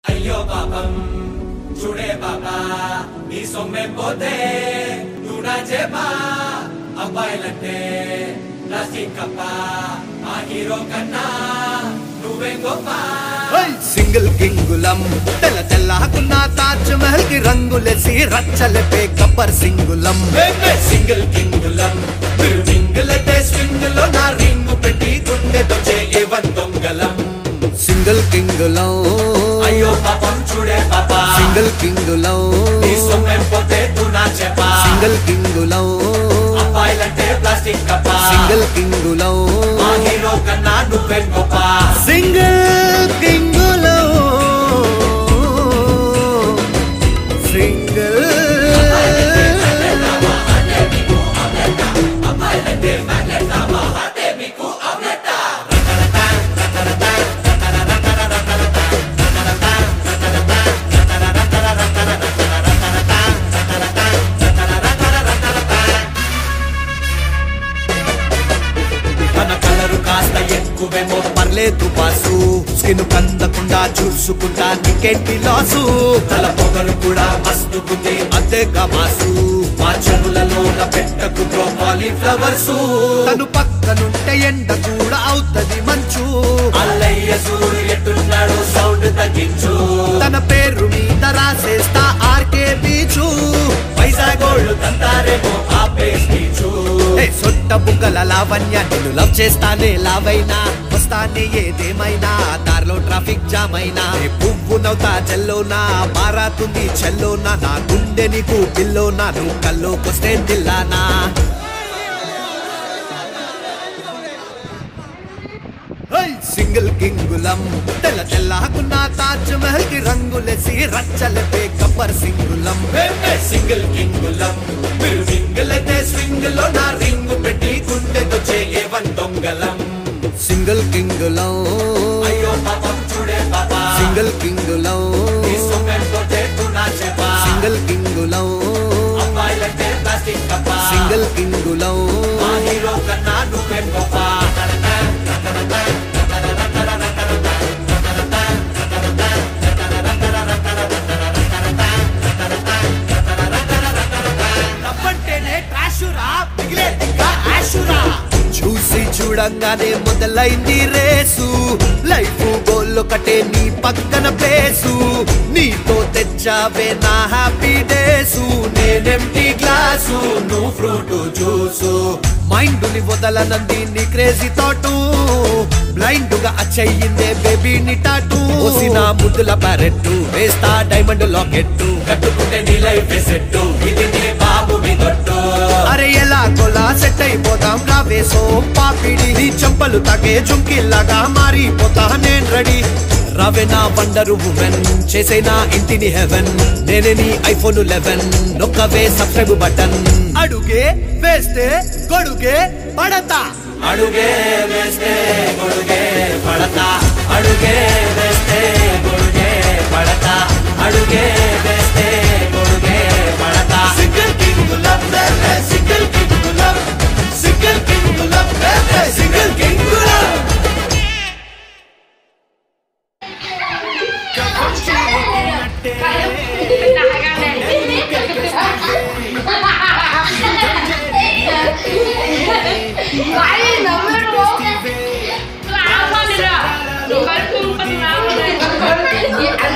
అయ్యో పాపం చూడే బాబా నీ సొమ్మె పోతే నువ్వు నా చేపా అబ్బాయిలంటే ప్లాస్టిక్ కప్ప ఆ హీరో కన్నా నువ్వే గొప్ప సింగిల్ కింగులం తెల్ల తెల్లకున్న తాజ్ మహల్ కి రంగులేసి రచ్చలపే గబ్బర్ సింగులం మేమే సింగిల్ కింగులం మీరు రింగులతే స్వింగ్ లో నా రింగు పెట్టి గుండెతో చేయవన్ దొంగలం సింగిల్ కింగులం అయ్యో పాపం చూడే పాపా సింగిల్ కింగులం నీ సొమ్మె పోతే నువ్వు నా చేపా సింగిల్ కింగులం అబ్బాయిలంటే ప్లాస్టిక్ కప్ప సింగిల్ కింగులం మా హీరో కన్నా నువ్వే గొప్ప సింగిల్ కింగులం సింగిల్ తన కలరు కాస్త ఎక్కువేమో పర్లేదు బాసు స్కిన్ కందకుండా చూసుకుంటా నీకేంటి లాసు తల పొగలు కూడా మస్తు ఉంది అంతేగా మాసు మా చెవులలోన పెట్టకు బ్రో కాలీఫ్లవర్స్ తను పక్కనుంటే ఎండ కూడా అవుతది మంచు అల్లయ్య సూర్యుడు ఎట్టున్నాడు సౌండ్ తగ్గించు తన పేరు మీద రాసేస్తా ఆర్కే బీచు వైజాగోళ్ళు తంతారేమో ఆపే స్పీచు ఏ సొట్ట బుగ్గల లావణ్య నిన్ను లవ్ చేస్తానే లావైనా వస్తానే ఏదేమైనా దారిలో ట్రాఫిక్ జామ్ అయినా ఏ పువ్వు నవ్వుతా జల్లోనా మారాతుంది చెల్లోనా నా గుండె నీకు పిల్లోనా నువ్వు కల్లోకొస్తే దిల్లానా సింగిల్ కింగులం తెల్ల తెల్లకున్న తాజ్ మహల్ కి రంగులేసి రచ్చలపే గబ్బర్ సింగులం మేమే సింగిల్ కింగులం మీరు సింగిలైతే స్వింగ్ లో నా రింగు పెట్టి గుండెతో చేయవన్ దొంగలం సింగిల్ కింగులం అయ్యో పాపం చూడే పాపా సింగిల్ కింగులం నీ సొమ్మె పోతే నువ్వు నా చేపా సింగిల్ కింగులం అబ్బాయిలంటే ప్లాస్టిక్ కప్ప సింగిల్ కింగులం మా హీరో కన్నా నువ్వే గొప్ప నవ్వంటేనే ట్రాషురా మిగిలేదిగా ఆషురా చూసి చూడంగానే మొదలైంది రేసు లైఫ్ గోల్ ఒకటే నీ పక్కన ప్లేసు నీతో తెచ్చావే నా హ్యాపీ డేసు నేనెంటీ గ్లాసు నువ్వు ఫ్రూట్ జ్యూసు మైండ్ ని వదలనంది నీ క్రేజీ థాటు బ్లైండ్ గా అచ్చయ్యిందే బేబీ ని టాటు ఓసిన ముద్దుల ప్యారెట్టు వేస్తా డైమండ్ లాకెట్టు కట్టుకుంటే నీ లైఫ్ సెట్టు ఇది నీ బాబు మీ దొట్టు అరే ఎలా కొలా సెట్ అయిపోతాం రావేసో పాపిడి నీ చెంపలు తాకే జుంకిల్లాగా మారిపోతా నేను రెడీ రవే నా వండరు ఉమెన్ చేసే నా ఇంటిని హెవెన్ నేనే నీ ఐఫోన్ లెవెన్ నొక్కవే సబ్స్క్రైబ్ బటన్ అడుగే వేస్తే గొడుగే పడతా అడుగే వేస్తే గొడుగే పడతా అడుగే వేస్తే గొడుగే పడతా అడుగే వేస్తే గొడుగే పడతా single king love single king love single king love single king love Vale, no me robes. Claro, mira. Igual tú, pues, nada,